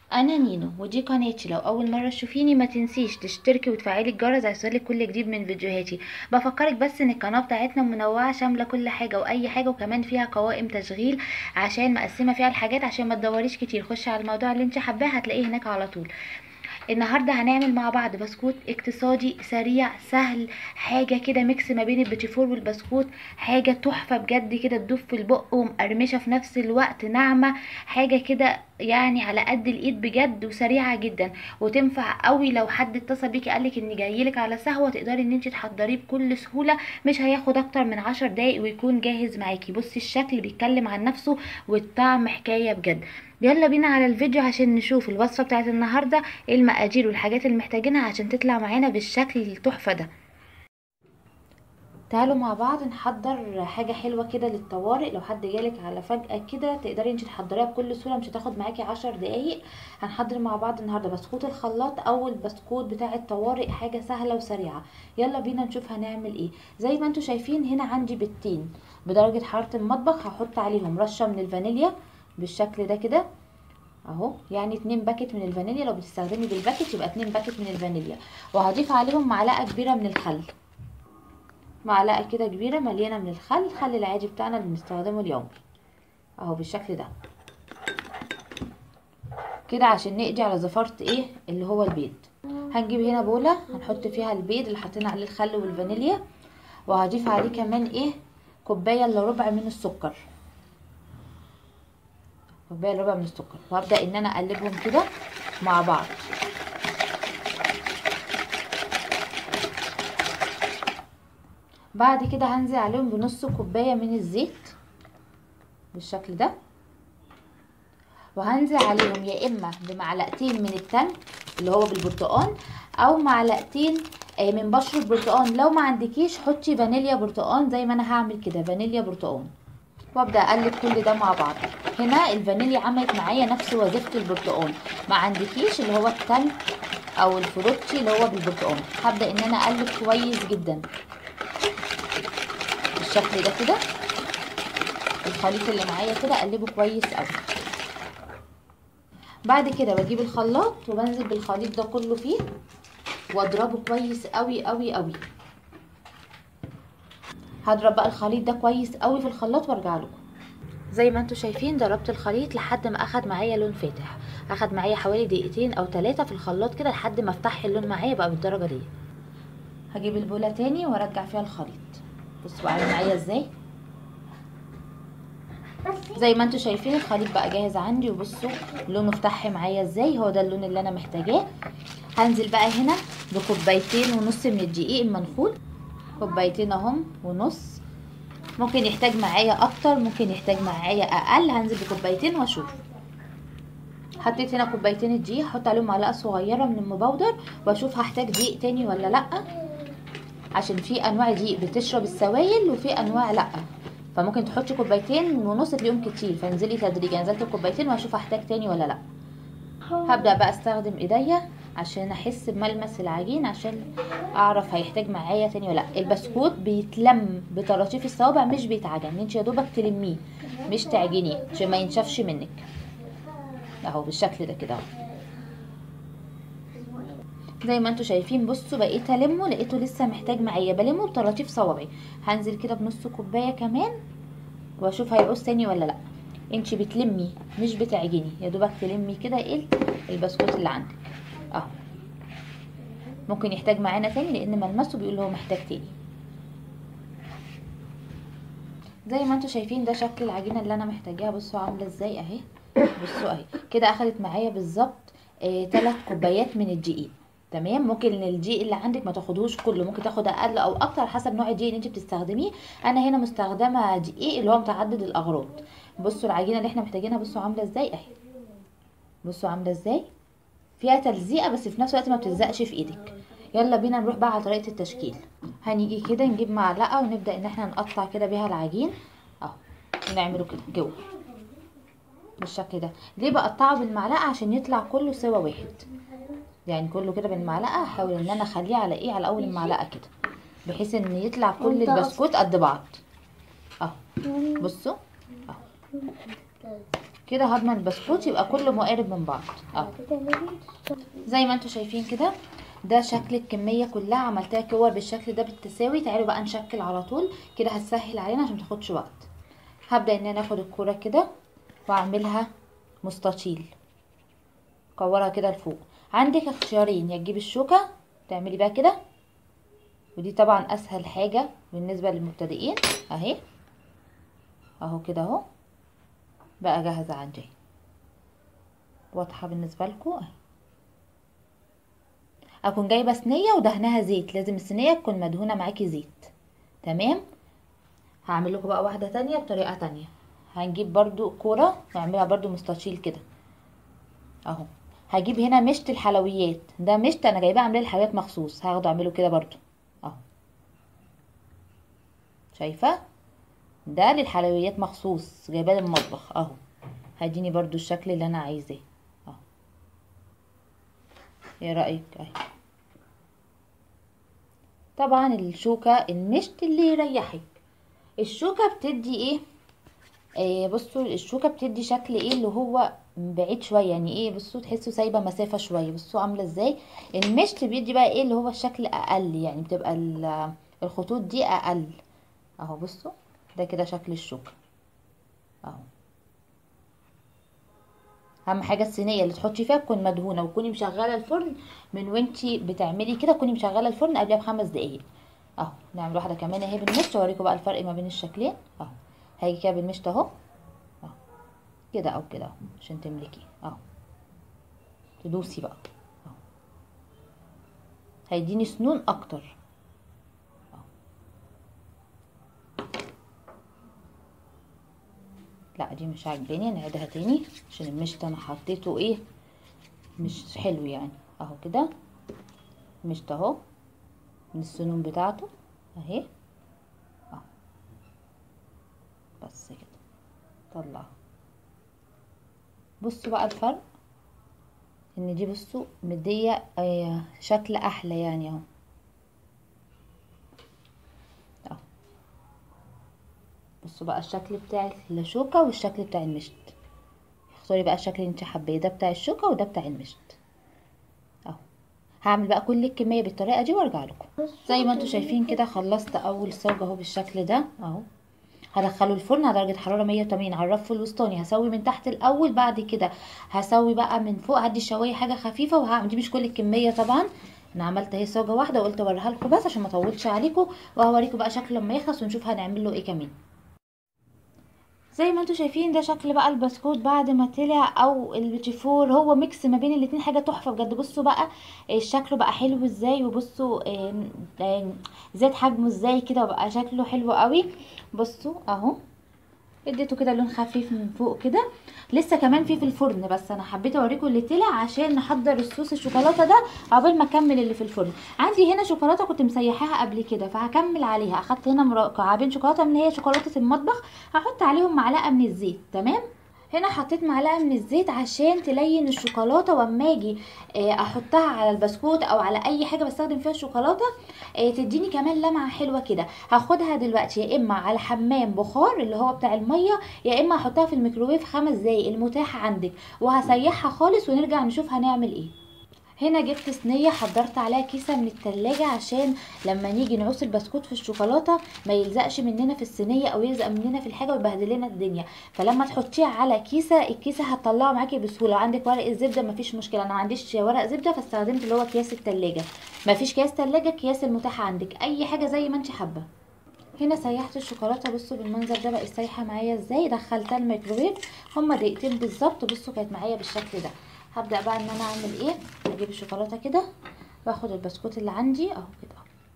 انا نينو ودي قناتي لو اول مره تشوفيني ما تنسيش تشتركي وتفعلي الجرس عشان يوصلك كل جديد من فيديوهاتي بفكرك بس ان القناه بتاعتنا منوعه شامله كل حاجه واي حاجه وكمان فيها قوائم تشغيل عشان مقسمه فيها الحاجات عشان ما تدوريش كتير خشي على الموضوع اللي انت حباه هتلاقيه هناك على طول النهارده هنعمل مع بعض بسكوت اقتصادي سريع سهل حاجه كده ميكس ما بين البيتيفور والبسكوت حاجه تحفه بجد كده تدوب في البق ومقرمشه في نفس الوقت ناعمه حاجه كده يعني على قد الايد بجد وسريعه جدا وتنفع قوي لو حد اتصل بيكي قالك ان جايلك على سهوه تقدري ان انت تحضريه بكل سهوله مش هياخد اكتر من عشر دقايق ويكون جاهز معاكي بصي الشكل بيتكلم عن نفسه والطعم حكايه بجد يلا بينا على الفيديو عشان نشوف الوصفه بتاعت النهارده ايه المقادير والحاجات اللي محتاجينها عشان تطلع معانا بالشكل التحفه ده تعالوا مع بعض نحضر حاجة حلوة كده للطوارئ لو حد جالك على فجأة كده تقدري انت تحضريها بكل سهولة مش هتاخد معاكي عشر دقايق هنحضر مع بعض النهاردة بسكوت الخلاط او البسكوت بتاع الطوارئ حاجة سهلة وسريعة يلا بينا نشوف هنعمل ايه زي ما انتوا شايفين هنا عندي بيضتين بدرجة حرارة المطبخ هحط عليهم رشة من الفانيليا بالشكل ده كده اهو يعني اتنين باكت من الفانيليا لو بتستخدمي بالباكت يبقى اتنين باكت من الفانيليا وهضيف عليهم معلقة كبيرة من الخل معلقه كده كبيره مليانه من الخل الخل العادي بتاعنا اللي بنستخدمه اليومي اهو بالشكل ده كده عشان نقضي على زفاره ايه اللي هو البيض هنجيب هنا بوله هنحط فيها البيض اللي حطينا عليه الخل والفانيليا وهضيف عليه كمان ايه كوبايه الا ربع من السكر كوبايه الا ربع من السكر وهبدا ان انا اقلبهم كده مع بعض بعد كده هنزل عليهم بنص كوبايه من الزيت بالشكل ده وهنزل عليهم يا اما بمعلقتين من التلج اللي هو بالبرتقال او معلقتين من بشر برتقال لو ما عندكيش حطي فانيليا برتقال زي ما انا هعمل كده فانيليا برتقال وابدا اقلب كل ده مع بعض هنا الفانيليا عملت معايا نفس وظيفه البرتقال ما عندكيش اللي هو التلج او الفروتشي اللي هو بالبرتقال هبدا ان انا اقلب كويس جدا بالشكل ده كده الخليط اللي معايا كده اقلبه كويس قوي بعد كده بجيب الخلاط وبنزل بالخليط ده كله فيه واضربه كويس قوي قوي قوي هضرب بقى الخليط ده كويس قوي في الخلاط وارجع لكم زي ما انتم شايفين ضربت الخليط لحد ما اخد معايا لون فاتح اخد معايا حوالي دقيقتين او ثلاثه في الخلاط كده لحد ما افتح اللون معايا بقى بالدرجه دي هجيب البوله تاني وارجع فيها الخليط بصوا بقى معايا ازاي زي ما انتم شايفين الخليط بقى جاهز عندي وبصوا لونه فتح معايا ازاي هو ده اللون اللي انا محتاجاه هنزل بقى هنا بكوبايتين ونص من الدقيق المنخول كوبايتين اهم ونص ممكن يحتاج معايا اكتر ممكن يحتاج معايا اقل هنزل بكوبايتين واشوف حطيت هنا كوبايتين الدقيق هحط عليهم معلقه صغيره من المبودر واشوف هحتاج دقيق تاني ولا لا عشان في انواع دقيق بتشرب السوائل وفي انواع لا فممكن تحطي كوبايتين ونص تلاقيهم كتير فانزلي تدريجيا نزلت الكوبايتين واشوف هحتاج تاني ولا لا هبدا بقى استخدم ايديا عشان احس بملمس العجين عشان اعرف هيحتاج معايا تاني ولا لا البسكوت بيتلم بطراطيف الصوابع مش بيتعجن انت يا دوبك تلميه مش تعجنيه عشان ما ينشفش منك اهو بالشكل ده كده زي ما انتوا شايفين بصوا بقيت المه لقيته لسه محتاج معايا بلمه بطراطيف صوابعي هنزل كده بنص كوبايه كمان واشوف هيعوز تاني ولا لا انتي بتلمي مش بتعجني يا دوبك تلمي كده ايه البسكوت اللي عندك اهو ممكن يحتاج معانا تاني لان ملمسه بيقول هو محتاج تاني زي ما انتوا شايفين ده شكل العجينه اللي انا محتاجاها بصوا عامله ازاي اهي بصوا اهي كده اخدت معايا بالظبط اه 3 كوبايات من الدقيق تمام ممكن الدقيق اللي عندك ما تاخدوش كله ممكن تاخد اقل او اكتر حسب نوع الدقيق اللي انت بتستخدميه انا هنا مستخدمه دقيق اللي هو متعدد الاغراض بصوا العجينه اللي احنا محتاجينها بصوا عامله ازاي اهي بصوا عامله ازاي فيها تلزيقه بس في نفس الوقت ما بتلزقش في ايدك يلا بينا نروح بقى على طريقه التشكيل هنيجي كده نجيب معلقه ونبدا ان احنا نقطع كده بيها العجين اهو ونعمله كده جوه بالشكل ده ليه بقطعه بالمعلقه عشان يطلع كله سوا واحد يعني كله كده بالمعلقه هحاول ان انا اخليه على ايه على اول المعلقه كده بحيث ان يطلع كل البسكوت قد بعض اهو بصوا اهو كده هضمن البسكوت يبقى كله مقارب من بعض اهو زي ما انتم شايفين كده ده شكل الكميه كلها عملتها كور بالشكل ده بالتساوي تعالوا بقى نشكل على طول كده هتسهل علينا عشان متاخدش وقت هبدا ان انا اخد الكوره كده واعملها مستطيل كورها كده لفوق عندك اختيارين يا تجيبي الشوكه تعملي بقى كده ودي طبعا اسهل حاجه بالنسبه للمبتدئين اهي اهو كده اهو بقى جاهزه عندي واضحه بالنسبه لكم اهي اكون جايبه صينيه ودهنها زيت لازم الصينيه تكون مدهونه معاكي زيت تمام هعمل لكم بقى واحده تانية بطريقه تانية هنجيب برضو كوره نعملها برضو مستطيل كده اهو هجيب هنا مشط الحلويات ده مشط انا جايباه عاملاه الحلويات مخصوص هاخده اعمله كده برضو اهو شايفه ده للحلويات مخصوص جايباه للمطبخ اهو هديني برضو الشكل اللي انا عايزاه اهو ايه رايك اهي طبعا الشوكه المشط اللي يريحك الشوكه بتدي ايه آه بصوا الشوكه بتدي شكل ايه اللي هو بعيد شويه يعني ايه بصوا تحسوا سايبه مسافه شويه بصوا عامله ازاي المشط بيدي بقى ايه اللي هو الشكل اقل يعني بتبقى الخطوط دي اقل اهو بصوا ده كده شكل الشوكه اهو اهم حاجه الصينيه اللي تحطي فيها تكون مدهونه وتكوني مشغله الفرن من وانتي بتعملي كده تكوني مشغله الفرن قبلها بخمس دقايق اهو نعمل واحده كمان اهي بالمشط اوريكم بقى الفرق ما بين الشكلين اهو هاجي كده بالمشط اهو اهو كده او كده اهو عشان تملكي اهو تدوسي بقى اهو هيديني سنون اكتر اهو لا دي مش عاجباني نعيدها تاني عشان المشط انا حطيته ايه مش حلو يعني اهو كده مشط اهو من السنون بتاعته اهي اهو بس كده طلعه بصوا بقى الفرق ان دي بصوا مديه آه شكل احلى يعني اهو اهو بصوا بقى الشكل بتاع الشوكه والشكل بتاع المشط اختاري بقى الشكل اللي انت حباه ده بتاع الشوكه وده بتاع المشط اهو هعمل بقى كل الكميه بالطريقه دي وارجع لكم زي ما انتم شايفين كده خلصت اول صاج اهو بالشكل ده اهو هدخله الفرن على درجه حراره 180 على الرف الوسطاني هسوي من تحت الاول بعد كده هسوي بقى من فوق هدي الشوايه حاجه خفيفه وهعمل دي مش كل الكميه طبعا انا عملت اهي صاجه واحده وقلت اوريها لكم بس عشان ما اطولش عليكم وهوريكم بقى شكله لما يخلص ونشوف هنعمل له ايه كمان زي ما انتم شايفين ده شكل بقى البسكوت بعد ما طلع او البيتيفور هو ميكس ما بين الاتنين حاجه تحفه بجد بصوا بقى الشكل بقى حلو ازاي وبصوا زاد حجمه ازاي كده وبقى شكله حلو قوي بصوا اهو اديته كده لون خفيف من فوق كده لسه كمان في في الفرن بس انا حبيت اوريكم اللي طلع عشان نحضر الصوص الشوكولاته ده عقبال ما اكمل اللي في الفرن عندي هنا شوكولاته كنت مسيحاها قبل كده فهكمل عليها اخدت هنا مكعبين شوكولاته من هي شوكولاته المطبخ هحط عليهم معلقه من الزيت تمام هنا حطيت معلقه من الزيت عشان تلين الشوكولاته واما اجي احطها على البسكوت او على اي حاجه بستخدم فيها الشوكولاته تديني كمان لمعه حلوه كده هاخدها دلوقتي يا اما على حمام بخار اللي هو بتاع الميه يا اما احطها في الميكروويف خمس دقايق المتاحه عندك وهسيحها خالص ونرجع نشوف هنعمل ايه هنا جبت صينيه حضرت عليها كيسه من التلاجة عشان لما نيجي نعوص البسكوت في الشوكولاته ما يلزقش مننا في الصينيه او يلزق مننا في الحاجه ويبهدل لنا الدنيا فلما تحطيها على كيسه الكيسه هتطلعه معاكي بسهوله عندك ورق الزبده مفيش مشكله انا ما عنديش ورق زبده فاستخدمت اللي هو اكياس التلاجة مفيش كياس تلاجة اكياس المتاحه عندك اي حاجه زي ما انت حابه هنا سيحت الشوكولاته بصوا بالمنظر ده بقت سايحه معايا ازاي دخلتها الميكروويف هما دقيقتين بالظبط بصوا كانت معايا بالشكل ده هبدا بقى ان انا اعمل ايه اجيب الشوكولاته كده واخد البسكوت اللي عندي اهو كده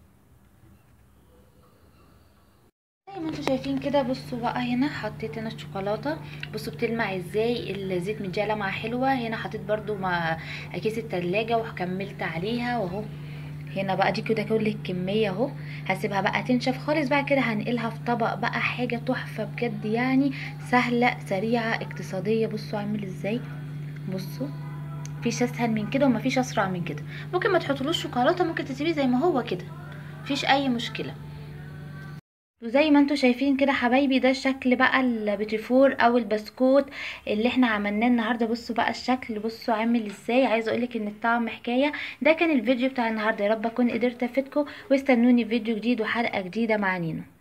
زي ما انتم شايفين كده بصوا بقى هنا حطيت هنا الشوكولاته بصوا بتلمع ازاي الزيت مديها لمعه حلوه هنا حطيت برده مع كيس التلاجة وكملت عليها واهو هنا بقى دي كده كل الكميه اهو هسيبها بقى تنشف خالص بعد كده هنقلها في طبق بقى حاجه تحفه بجد يعني سهله سريعه اقتصاديه بصوا عامل ازاي بصوا مفيش اسهل من كده ومفيش اسرع من كده ممكن ما تحطلوش شوكولاته ممكن تسيبيه زي ما هو كده مفيش اي مشكله وزي ما انتوا شايفين كده حبايبي ده الشكل بقى البيتيفور او البسكوت اللي احنا عملناه النهارده بصوا بقى الشكل بصوا عامل ازاي عايزه اقولك ان الطعم حكايه ده كان الفيديو بتاع النهارده يا رب اكون قدرت افيدكم واستنوني في فيديو جديد وحلقه جديده مع نينو